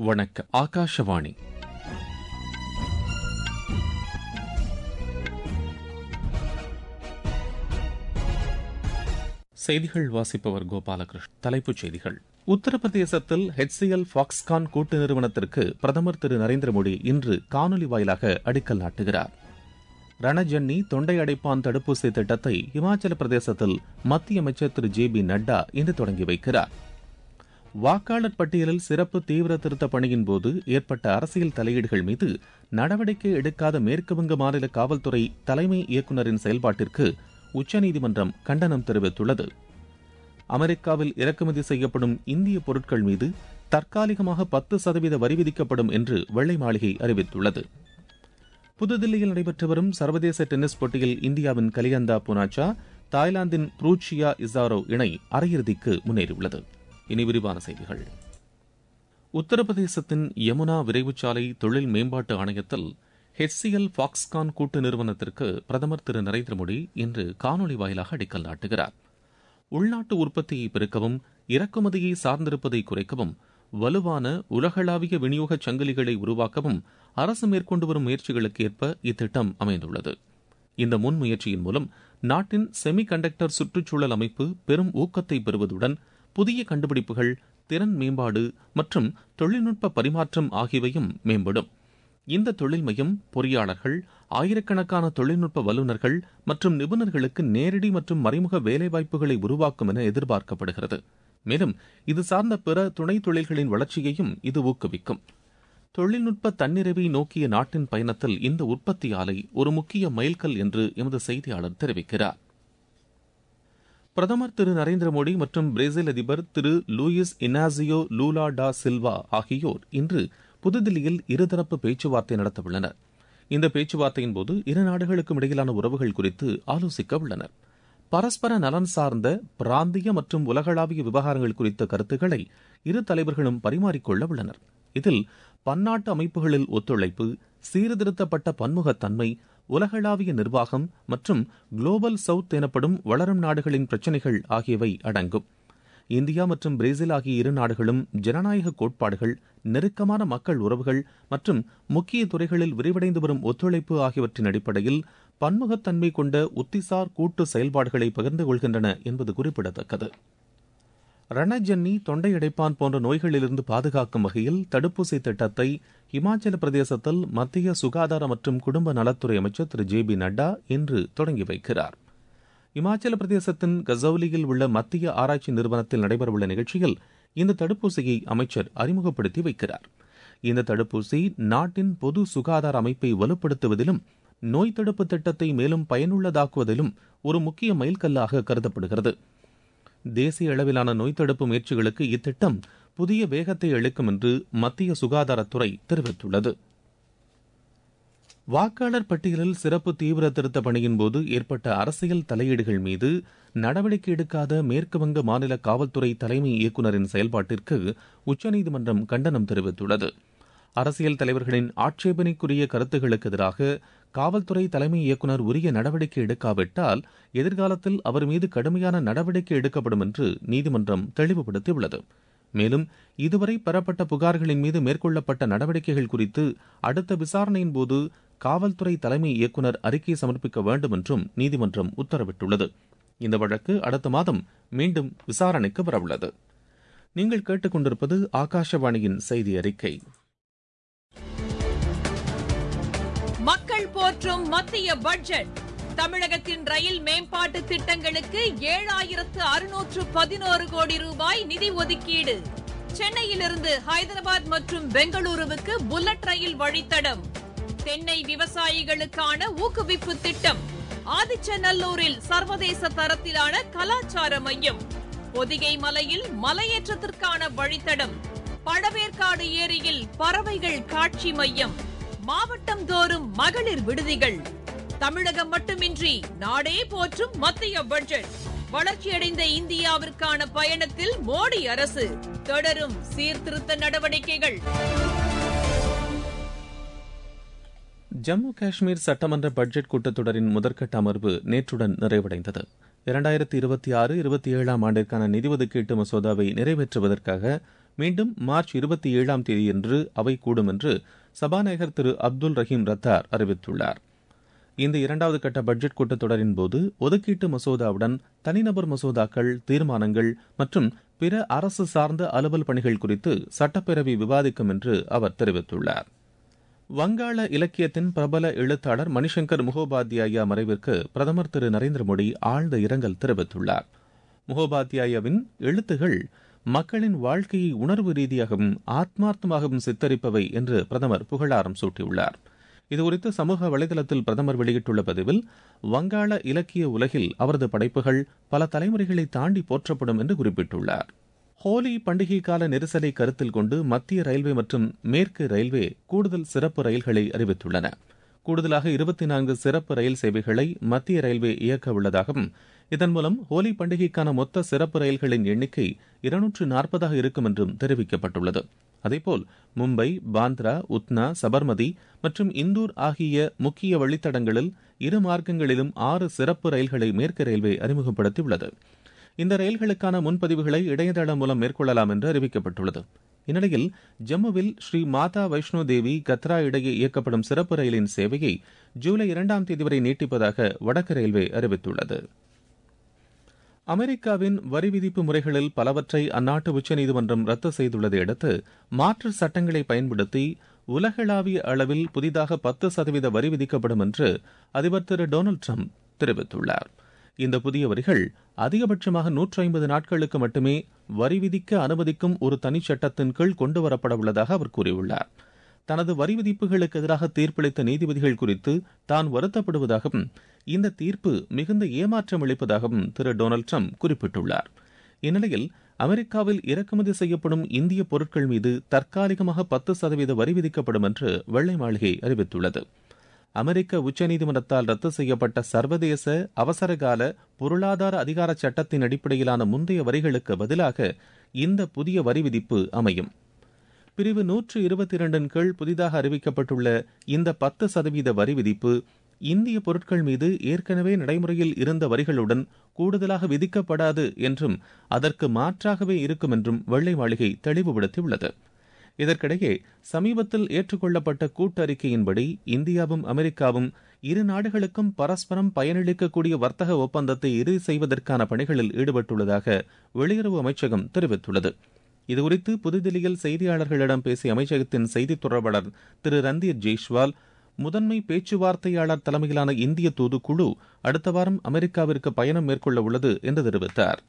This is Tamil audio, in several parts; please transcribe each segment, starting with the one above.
வணக்கம் ஆகாஷவாணி செய்திகள் வாசிப்பவர் கோபாலகிருஷ்ணன் தலைப்புச் செய்திகள் உத்தரப்பிரதேசத்தில் ஹெச்சிஎல் பாக்ஸ்கான் கூட்டு நிறுவனத்திற்கு பிரதமர் திரு நரேந்திர மோடி இன்று காணொலி வாயிலாக அடிக்கல் நாட்டுகிறார் ரணஜன்னி தொண்டை அடைப்பான் தடுப்பூசி திட்டத்தை இமாச்சல பிரதேசத்தில் மத்திய அமைச்சர் திரு ஜே பி நட்டா இன்று தொடங்கி வைக்கிறார் வாக்காளர் பட்டியலில் சிறப்பு தீவிர திருத்த பணியின் போது ஏற்பட்ட அரசியல் தலையீடுகள் மீது நடவடிக்கை எடுக்காத மேற்குவங்க மாநில காவல்துறை தலைமை இயக்குநரின் செயல்பாட்டிற்கு உச்சநீதிமன்றம் கண்டனம் தெரிவித்துள்ளது அமெரிக்காவில் இறக்குமதி செய்யப்படும் இந்திய பொருட்கள் மீது தற்காலிகமாக பத்து சதவீத வரி விதிக்கப்படும் என்று வெள்ளை மாளிகை அறிவித்துள்ளது புதுதில்லியில் நடைபெற்று வரும் சர்வதேச டென்னிஸ் போட்டியில் இந்தியாவின் கலியந்தா புனாச்சா தாய்லாந்தின் ப்ரூச்சியா இசாரோ இணை அரையிறுதிக்கு முன்னேறியுள்ளது இனி விரிவான செய்திகள் உத்தரப்பிரதேசத்தின் யமுனா விரைவுச்சாலை தொழில் மேம்பாட்டு ஆணையத்தில் ஹெச்சிஎல் பாக்ஸ்கான் கூட்டு நிறுவனத்திற்கு பிரதமர் திரு நரேந்திர மோடி இன்று காணொலி வாயிலாக அடிக்கல் நாட்டுகிறார் உள்நாட்டு உற்பத்தியை பெருக்கவும் இறக்குமதியை சார்ந்திருப்பதை குறைக்கவும் வலுவான உலகளாவிய விநியோக சங்கிலிகளை உருவாக்கவும் அரசு மேற்கொண்டு வரும் முயற்சிகளுக்கு ஏற்ப இத்திட்டம் அமைந்துள்ளது இந்த முன்முயற்சியின் மூலம் நாட்டின் செமி கண்டக்டர் சுற்றுச்சூழல் அமைப்பு பெரும் ஊக்கத்தை பெறுவதுடன் புதிய கண்டுபிடிப்புகள் திறன் மேம்பாடு மற்றும் தொழில்நுட்ப பரிமாற்றம் ஆகியவையும் மேம்படும் இந்த தொழில் மையம் பொறியாளர்கள் ஆயிரக்கணக்கான தொழில்நுட்ப வல்லுநர்கள் மற்றும் நிபுணர்களுக்கு நேரடி மற்றும் மறைமுக வேலைவாய்ப்புகளை உருவாக்கும் என எதிர்பார்க்கப்படுகிறது மேலும் இது சார்ந்த பிற துணை தொழில்களின் வளர்ச்சியையும் இது ஊக்குவிக்கும் தொழில்நுட்ப தன்னிறைவை நோக்கிய நாட்டின் பயணத்தில் இந்த உற்பத்தி ஆலை ஒரு முக்கிய மைல்கல் என்று எமது செய்தியாளர் தெரிவிக்கிறார் பிரதமர் திரு நரேந்திர மோடி மற்றும் பிரேசில் அதிபர் திரு லூயிஸ் இனாசியோ லூலா டா சில்வா ஆகியோர் இன்று புதுதில்லியில் இருதரப்பு பேச்சுவார்த்தை நடத்தவுள்ளனர் இந்த பேச்சுவார்த்தையின் போது இரு நாடுகளுக்கும் இடையிலான உறவுகள் குறித்து ஆலோசிக்க உள்ளனர் பரஸ்பர நலன் சார்ந்த பிராந்திய மற்றும் உலகளாவிய விவகாரங்கள் குறித்த கருத்துக்களை இரு தலைவர்களும் பரிமாறிக்கொள்ள உள்ளனர் இதில் பன்னாட்டு அமைப்புகளில் ஒத்துழைப்பு சீர்திருத்தப்பட்ட பன்முகத்தன்மை உலகளாவிய நிர்வாகம் மற்றும் குளோபல் சவுத் எனப்படும் வளரும் நாடுகளின் பிரச்சினைகள் ஆகியவை அடங்கும் இந்தியா மற்றும் பிரேசில் ஆகிய இரு நாடுகளும் ஜனநாயக கோட்பாடுகள் நெருக்கமான மக்கள் உறவுகள் மற்றும் முக்கிய துறைகளில் விரிவடைந்து வரும் ஒத்துழைப்பு ஆகியவற்றின் அடிப்படையில் பன்முகத்தன்மை கொண்ட உத்திசார் கூட்டு செயல்பாடுகளை பகிர்ந்து கொள்கின்றன என்பது குறிப்பிடத்தக்கது ரணஜன்னி தொண்டை அடைப்பான் போன்ற நோய்களிலிருந்து பாதுகாக்கும் வகையில் தடுப்பூசி திட்டத்தை இமாச்சல பிரதேசத்தில் மத்திய சுகாதார மற்றும் குடும்ப நலத்துறை அமைச்சர் திரு ஜே பி நட்டா இன்று தொடங்கி வைக்கிறார் இமாச்சல பிரதேசத்தின் கசௌலியில் உள்ள மத்திய ஆராய்ச்சி நிறுவனத்தில் நடைபெறவுள்ள நிகழ்ச்சியில் இந்த தடுப்பூசியை அமைச்சர் அறிமுகப்படுத்தி வைக்கிறார் இந்த தடுப்பூசி நாட்டின் பொது சுகாதார அமைப்பை வலுப்படுத்துவதிலும் நோய் தடுப்பு திட்டத்தை மேலும் பயனுள்ளதாக்குவதிலும் ஒரு முக்கிய மைல்கல்லாக கருதப்படுகிறது தேசிய அளவிலான நோய் தடுப்பு முயற்சிகளுக்கு இத்திட்டம் புதிய வேகத்தை அளிக்கும் என்று மத்திய சுகாதாரத்துறை தெரிவித்துள்ளது வாக்காளர் பட்டியலில் சிறப்பு தீவிர திருத்த பணியின் போது ஏற்பட்ட அரசியல் தலையீடுகள் மீது நடவடிக்கை எடுக்காத மேற்குவங்க மாநில காவல்துறை தலைமை இயக்குநரின் செயல்பாட்டிற்கு உச்சநீதிமன்றம் கண்டனம் தெரிவித்துள்ளது அரசியல் தலைவர்களின் ஆட்சேபனைக்குரிய கருத்துகளுக்கு எதிராக காவல்துறை தலைமை இயக்குநர் உரிய நடவடிக்கை எடுக்காவிட்டால் எதிர்காலத்தில் அவர் மீது கடுமையான நடவடிக்கை எடுக்கப்படும் என்று நீதிமன்றம் தெளிவுபடுத்தியுள்ளது மேலும் இதுவரை பெறப்பட்ட புகார்களின் மீது மேற்கொள்ளப்பட்ட நடவடிக்கைகள் குறித்து அடுத்த விசாரணையின் போது காவல்துறை தலைமை இயக்குநர் அறிக்கை சமர்ப்பிக்க வேண்டும் என்றும் நீதிமன்றம் உத்தரவிட்டுள்ளது இந்த வழக்கு அடுத்த மாதம் மீண்டும் விசாரணைக்கு வரவுள்ளது நீங்கள் கேட்டுக்கொண்டிருப்பது ஆகாஷவாணியின் செய்தி அறிக்கை மக்கள் போற்றும் மத்திய பட்ஜெட் தமிழகத்தின் ரயில் மேம்பாட்டு திட்டங்களுக்கு ஏழாயிரத்து அறுநூற்று பதினோரு கோடி ரூபாய் நிதி ஒதுக்கீடு சென்னையிலிருந்து ஹைதராபாத் மற்றும் பெங்களூருவுக்கு புல்லட் ரயில் வழித்தடம் தென்னை விவசாயிகளுக்கான ஊக்குவிப்பு திட்டம் ஆதிச்சநல்லூரில் சர்வதேச தரத்திலான கலாச்சார மையம் பொதிகை மலையில் மலையேற்றத்திற்கான வழித்தடம் பழவேற்காடு ஏரியில் பறவைகள் காட்சி மையம் மாவட்டம் தோறும் மகளிர் விடுதிகள் தமிழகம் மட்டுமின்றி நாடே போற்றும் மத்திய பட்ஜெட் வளர்ச்சியடைந்த இந்தியாவிற்கான பயணத்தில் மோடி அரசு தொடரும் சீர்திருத்த நடவடிக்கைகள் ஜம்மு காஷ்மீர் சட்டமன்ற பட்ஜெட் கூட்டத்தொடரின் முதற்கட்ட அமர்வு நேற்றுடன் நிறைவடைந்தது இரண்டாயிரத்தி இருபத்தி ஆறு இருபத்தி ஏழாம் ஆண்டிற்கான நிதி ஒதுக்கீட்டு மசோதாவை நிறைவேற்றுவதற்காக மீண்டும் மார்ச் இருபத்தி ஏழாம் தேதியன்று அவை கூடும் என்று சபாநாயகர் திரு அப்துல் ரஹீம் ரத்தார் அறிவித்துள்ளார் இந்த இரண்டாவது கட்ட பட்ஜெட் கூட்டத்தொடரின் போது ஒதுக்கீட்டு மசோதாவுடன் தனிநபர் மசோதாக்கள் தீர்மானங்கள் மற்றும் பிற அரசு சார்ந்த அலுவல் பணிகள் குறித்து சட்டப்பேரவை விவாதிக்கும் என்று அவர் தெரிவித்துள்ளார் வங்காள இலக்கியத்தின் பிரபல எழுத்தாளர் மணிசங்கர் முகோபாத்யாயா மறைவிற்கு பிரதமர் திரு நரேந்திர மோடி ஆழ்ந்த இரங்கல் தெரிவித்துள்ளார் முகோபாத்யாயாவின் எழுத்துகள் மக்களின் வாழ்க்கையை உணர்வு ரீதியாகவும் ஆத்மார்த்தமாகவும் சித்தரிப்பவை என்று பிரதமர் புகழாரம் சூட்டியுள்ளார் இதுகுறித்து சமூக வலைதளத்தில் பிரதமர் வெளியிட்டுள்ள பதிவில் வங்காள இலக்கிய உலகில் அவரது படைப்புகள் பல தலைமுறைகளை தாண்டி போற்றப்படும் என்று குறிப்பிட்டுள்ளார் ஹோலி பண்டிகை கால நெரிசலை கருத்தில் கொண்டு மத்திய ரயில்வே மற்றும் மேற்கு ரயில்வே கூடுதல் சிறப்பு ரயில்களை அறிவித்துள்ளன கூடுதலாக இருபத்தி நான்கு சிறப்பு ரயில் சேவைகளை மத்திய ரயில்வே இயக்க உள்ளதாகவும் இதன் மூலம் ஹோலி பண்டிகைக்கான மொத்த சிறப்பு ரயில்களின் எண்ணிக்கை இருநூற்று நாற்பதாக இருக்கும் என்றும் தெரிவிக்கப்பட்டுள்ளது அதேபோல் மும்பை பாந்த்ரா உத்னா சபர்மதி மற்றும் இந்தூர் ஆகிய முக்கிய வழித்தடங்களில் இரு மார்க்கங்களிலும் ஆறு சிறப்பு ரயில்களை மேற்கு ரயில்வே அறிமுகப்படுத்தியுள்ளது இந்த ரயில்களுக்கான முன்பதிவுகளை இணையதளம் மூலம் மேற்கொள்ளலாம் என்று அறிவிக்கப்பட்டுள்ளது இந்நிலையில் ஜம்முவில் ஸ்ரீ மாதா வைஷ்ணோ தேவி கத்ரா இடையே இயக்கப்படும் சிறப்பு ரயிலின் சேவையை ஜூலை இரண்டாம் தேதி வரை நீட்டிப்பதாக வடக்கு ரயில்வே அறிவித்துள்ளது அமெரிக்காவின் வரி விதிப்பு முறைகளில் பலவற்றை அந்நாட்டு உச்சநீதிமன்றம் ரத்து செய்துள்ளதை அடுத்து மாற்று சட்டங்களை பயன்படுத்தி உலகளாவிய அளவில் புதிதாக பத்து சதவீத வரி விதிக்கப்படும் என்று அதிபர் திரு டொனால்டு ட்ரம்ப் தெரிவித்துள்ளார் இந்த புதிய வரிகள் அதிகபட்சமாக நூற்றி ஐம்பது நாட்களுக்கு மட்டுமே வரி விதிக்க அனுமதிக்கும் ஒரு தனிச்சட்டத்தின் கீழ் கொண்டுவரப்பட உள்ளதாக அவர் கூறியுள்ளார் தனது வரி விதிப்புகளுக்கு எதிராக தீர்ப்பளித்த நீதிபதிகள் குறித்து தான் வருத்தப்படுவதாகவும் இந்த தீர்ப்பு மிகுந்த ஏமாற்றம் அளிப்பதாகவும் திரு டொனால்டு ட்ரம்ப் குறிப்பிட்டுள்ளார் இந்நிலையில் அமெரிக்காவில் இறக்குமதி செய்யப்படும் இந்திய பொருட்கள் மீது தற்காலிகமாக பத்து சதவீத வரி விதிக்கப்படும் என்று வெள்ளை மாளிகை அறிவித்துள்ளது அமெரிக்க உச்சநீதிமன்றத்தால் ரத்து செய்யப்பட்ட சர்வதேச அவசரகால பொருளாதார அதிகார சட்டத்தின் அடிப்படையிலான முந்தைய வரிகளுக்கு பதிலாக இந்த புதிய வரி விதிப்பு அமையும் பிரிவு நூற்று இருபத்தி இரண்டின் கீழ் புதிதாக அறிவிக்கப்பட்டுள்ள இந்த பத்து சதவீத வரி விதிப்பு இந்திய பொருட்கள் மீது ஏற்கனவே நடைமுறையில் இருந்த வரிகளுடன் கூடுதலாக விதிக்கப்படாது என்றும் அதற்கு மாற்றாகவே இருக்கும் என்றும் வெள்ளை மாளிகை தெளிவுபடுத்தியுள்ளது இதற்கிடையே சமீபத்தில் ஏற்றுக்கொள்ளப்பட்ட கூட்டறிக்கையின்படி இந்தியாவும் அமெரிக்காவும் இரு நாடுகளுக்கும் பரஸ்பரம் பயனளிக்கக்கூடிய வர்த்தக ஒப்பந்தத்தை இறுதி செய்வதற்கான பணிகளில் ஈடுபட்டுள்ளதாக வெளியுறவு அமைச்சகம் தெரிவித்துள்ளது இதுகுறித்து புதுதில்லியில் செய்தியாளர்களிடம் பேசிய அமைச்சகத்தின் செய்தித் தொடர்பாளர் திரு ரந்தீர் ஜெய்ஷ்வால் முதன்மை பேச்சுவார்த்தையாளர் தலைமையிலான இந்திய தூதுக்குழு அடுத்த வாரம் அமெரிக்காவிற்கு பயணம் மேற்கொள்ள உள்ளது என்று தெரிவித்தார்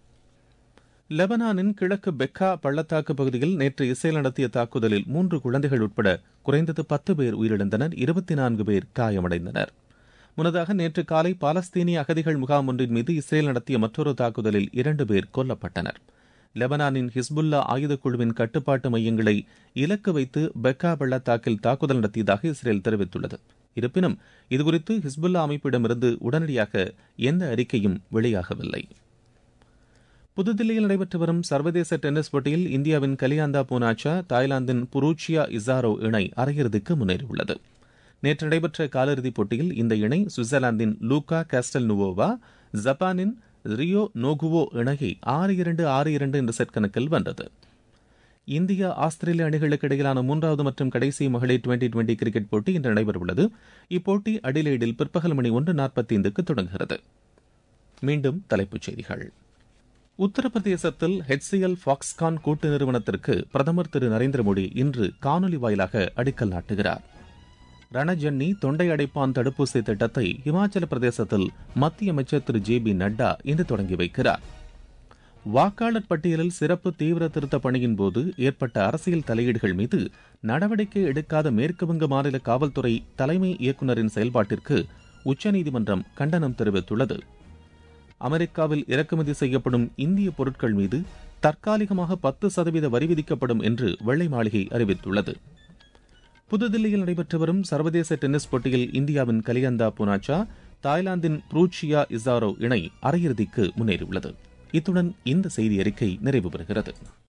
லெபனானின் கிழக்கு பெக்கா பள்ளத்தாக்கு பகுதியில் நேற்று இஸ்ரேல் நடத்திய தாக்குதலில் மூன்று குழந்தைகள் உட்பட குறைந்தது பத்து பேர் உயிரிழந்தனர் இருபத்தி நான்கு பேர் காயமடைந்தனர் முன்னதாக நேற்று காலை பாலஸ்தீனிய அகதிகள் முகாம் ஒன்றின் மீது இஸ்ரேல் நடத்திய மற்றொரு தாக்குதலில் இரண்டு பேர் கொல்லப்பட்டனர் லெபனானின் ஹிஸ்புல்லா ஆயுதக் குழுவின் கட்டுப்பாட்டு மையங்களை இலக்கு வைத்து பெக்கா பள்ளத்தாக்கில் தாக்குதல் நடத்தியதாக இஸ்ரேல் தெரிவித்துள்ளது இருப்பினும் இதுகுறித்து ஹிஸ்புல்லா அமைப்பிடமிருந்து உடனடியாக எந்த அறிக்கையும் வெளியாகவில்லை புதுதில்லியில் நடைபெற்று வரும் சர்வதேச டென்னிஸ் போட்டியில் இந்தியாவின் கலியாந்தா பூனாச்சா தாய்லாந்தின் புரூச்சியா இசாரோ இணை அரையிறுதிக்கு முன்னேறியுள்ளது நேற்று நடைபெற்ற காலிறுதிப் போட்டியில் இந்த இணை சுவிட்சர்லாந்தின் லூகா கேஸ்டல் நுவோவா ஜப்பானின் ரியோ நோகுவோ இணையை ஆறு இரண்டு ஆறு இரண்டு என்ற செட் கணக்கில் வென்றது இந்தியா ஆஸ்திரேலிய அணிகளுக்கு இடையிலான மூன்றாவது மற்றும் கடைசி மகளிர் டுவெண்டி டுவெண்டி கிரிக்கெட் போட்டி இன்று நடைபெறவுள்ளது இப்போட்டி அடிலைடில் பிற்பகல் மணி ஒன்று நாற்பத்தி ஐந்துக்கு தொடங்குகிறது மீண்டும் தலைப்புச் செய்திகள் உத்தரப்பிரதேசத்தில் ஹெச்சிஎல் ஃபாக்ஸ்கான் கூட்டு நிறுவனத்திற்கு பிரதமர் திரு நரேந்திர மோடி இன்று காணொலி வாயிலாக அடிக்கல் நாட்டுகிறார் ரணஜன்னி தொண்டை அடைப்பான் தடுப்பூசி திட்டத்தை இமாச்சல பிரதேசத்தில் மத்திய அமைச்சர் திரு ஜே பி நட்டா இன்று தொடங்கி வைக்கிறார் வாக்காளர் பட்டியலில் சிறப்பு தீவிர திருத்த பணியின் போது ஏற்பட்ட அரசியல் தலையீடுகள் மீது நடவடிக்கை எடுக்காத மேற்குவங்க மாநில காவல்துறை தலைமை இயக்குநரின் செயல்பாட்டிற்கு உச்சநீதிமன்றம் கண்டனம் தெரிவித்துள்ளது அமெரிக்காவில் இறக்குமதி செய்யப்படும் இந்திய பொருட்கள் மீது தற்காலிகமாக பத்து சதவீத வரி விதிக்கப்படும் என்று வெள்ளை மாளிகை அறிவித்துள்ளது புதுதில்லியில் நடைபெற்று வரும் சர்வதேச டென்னிஸ் போட்டியில் இந்தியாவின் கலியந்தா புனாச்சா தாய்லாந்தின் ப்ரூச்சியா இசாரோ இணை அரையிறுதிக்கு முன்னேறியுள்ளது இத்துடன் இந்த செய்தி அறிக்கை நிறைவு பெறுகிறது